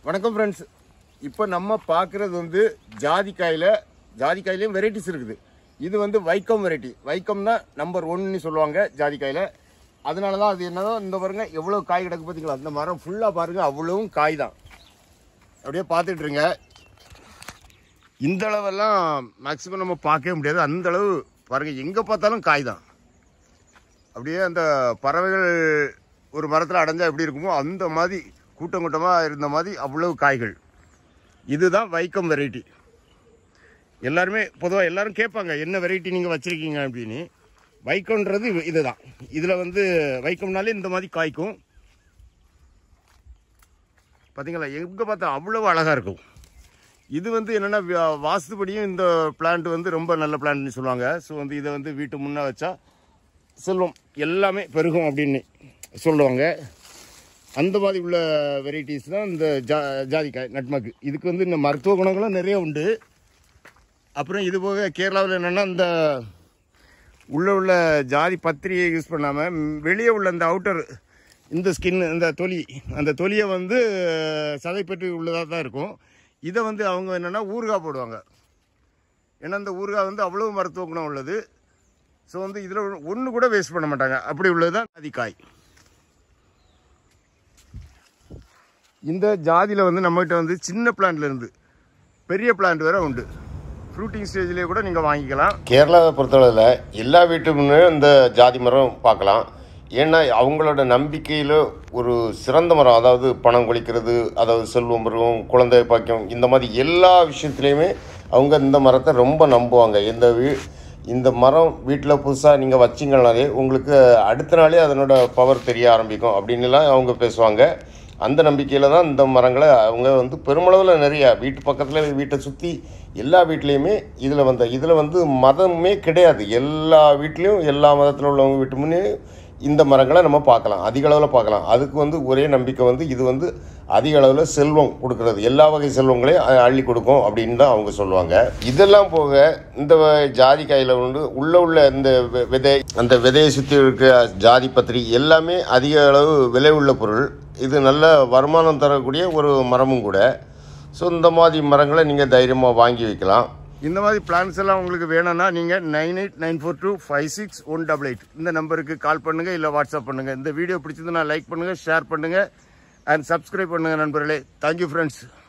வணக்கம் ஃப்ரெண்ட்ஸ் இப்போ நம்ம பார்க்குறது வந்து ஜாதிக்காயில் ஜாதிக்காயிலையும் வெரைட்டிஸ் இருக்குது இது வந்து வைக்கம் வெரைட்டி வைக்கம் தான் நம்பர் ஒன்னு சொல்லுவாங்க ஜாதிக்காயில் அதனால தான் அது என்னதோ இந்த பாருங்க எவ்வளோ காய் கிடக்கு பார்த்தீங்களா அந்த மரம் ஃபுல்லாக பாருங்க அவ்வளவும் காய் தான் அப்படியே பார்த்துட்டு இருங்க இந்த அளவெல்லாம் மேக்ஸிமம் நம்ம பார்க்கவே முடியாது அந்த அளவு பாருங்க எங்கே பார்த்தாலும் காய் தான் அப்படியே அந்த பறவைகள் ஒரு மரத்தில் அடைஞ்சா எப்படி இருக்குமோ அந்த மாதிரி கூட்டம் கூட்டமாக இருந்த மாதிரி அவ்வளவு காய்கள் இதுதான் வைக்கம் வெரைட்டி எல்லாருமே பொதுவாக எல்லாரும் கேட்பாங்க என்ன வெரைட்டி நீங்கள் வச்சுருக்கீங்க அப்படின்னு வைக்கம்ன்றது இது- இதுதான் இதில் வந்து வைக்கம்னாலே இந்த மாதிரி காய்க்கும் பார்த்தீங்களா எங்கே பார்த்தா அவ்வளவு அழகாக இருக்கும் இது வந்து என்னென்னா வாஸ்துபடியும் இந்த பிளான்ட் வந்து ரொம்ப நல்ல பிளான்ட்னு சொல்லுவாங்க ஸோ வந்து இதை வந்து வீட்டு முன்னே வச்சா செல்வம் எல்லாமே பெருகும் அப்படின்னு சொல்லுவாங்க அந்த மாதிரி உள்ள வெரைட்டிஸ் தான் இந்த ஜா ஜாதிக்காய் நட்மக்கு இதுக்கு வந்து இந்த மருத்துவ குணங்களும் நிறைய உண்டு அப்புறம் இது போக கேரளாவில் என்னென்னா இந்த உள்ள உள்ள ஜாதி பத்திரியை யூஸ் பண்ணாமல் வெளியே உள்ள இந்த அவுட்டர் இந்த ஸ்கின் இந்த தொலி அந்த தொலியை வந்து சதைப்பற்றி உள்ளதாக தான் இருக்கும் இதை வந்து அவங்க என்னென்னா ஊறுகாய் போடுவாங்க ஏன்னா இந்த ஊறுகாய் வந்து அவ்வளோ மருத்துவ குணம் உள்ளது ஸோ வந்து இதில் ஒன்று கூட வேஸ்ட் பண்ண மாட்டாங்க அப்படி உள்ளது தான் ஜாதிக்காய் இந்த ஜாதியில் வந்து நம்மகிட்ட வந்து சின்ன பிளான்ட்ல இருந்து பெரிய பிளான்ட் வேற உண்டு ஃப்ரூட்டிங் ஸ்டேஜ்லேயே கூட நீங்கள் வாங்கிக்கலாம் கேரளாவை பொறுத்தளவில் எல்லா வீட்டு முன்னே இந்த ஜாதி மரம் பார்க்கலாம் ஏன்னா அவங்களோட நம்பிக்கையில் ஒரு சிறந்த மரம் அதாவது பணம் கொளிக்கிறது அதாவது செல்வம் பருவம் குழந்தை பாக்கியம் இந்த மாதிரி எல்லா விஷயத்துலையுமே அவங்க இந்த மரத்தை ரொம்ப நம்புவாங்க இந்த வீ இந்த மரம் வீட்டில் புதுசாக நீங்கள் வச்சிங்கனாலே உங்களுக்கு அடுத்த நாளே அதனோட பவர் தெரிய ஆரம்பிக்கும் அப்படின்னுலாம் அவங்க பேசுவாங்க அந்த நம்பிக்கையில் தான் இந்த மரங்களை அவங்க வந்து பெருமளவில் நிறையா வீட்டு பக்கத்தில் வீட்டை சுற்றி எல்லா வீட்லேயுமே இதில் வந்த இதில் வந்து மதமே கிடையாது எல்லா வீட்லேயும் எல்லா மதத்தில் உள்ளவங்க வீட்டு முன்னே இந்த மரங்களை நம்ம பார்க்கலாம் அதிக அளவில் பார்க்கலாம் அதுக்கு வந்து ஒரே நம்பிக்கை வந்து இது வந்து அதிக அளவில் செல்வம் கொடுக்கறது எல்லா வகை செல்வங்களையும் அ- அள்ளி கொடுக்கும் அப்படின்னு தான் அவங்க சொல்லுவாங்க இதெல்லாம் போக இந்த வ- ஜாதி காயில் வந்து உள்ள உள்ள இந்த வெ- விதை அந்த விதையை சுற்றி இருக்க ஜாதி பத்திரி எல்லாமே அதிக அளவு விலை உள்ள பொருள் இது நல்ல வருமானம் தரக்கூடிய ஒரு மரமும் கூட ஸோ இந்த மாதிரி மரங்களை நீங்கள் தைரியமாக வாங்கி வைக்கலாம் இந்த மாதிரி பிளான்ஸ் எல்லாம் உங்களுக்கு வேணும்னா நீங்கள் nine eight nine four two five six one double eight இந்த நம்பருக்கு கால் பண்ணுங்கள் இல்லை வாட்ஸ்அப் பண்ணுங்கள் இந்த வீடியோ பிடிச்சதுன்னா லைக் பண்ணுங்கள் ஷேர் பண்ணுங்கள் அண்ட் சப்ஸ்கிரைப் பண்ணுங்கள் நண்பர்களே தேங்க்யூ ஃப்ரெண்ட்ஸ்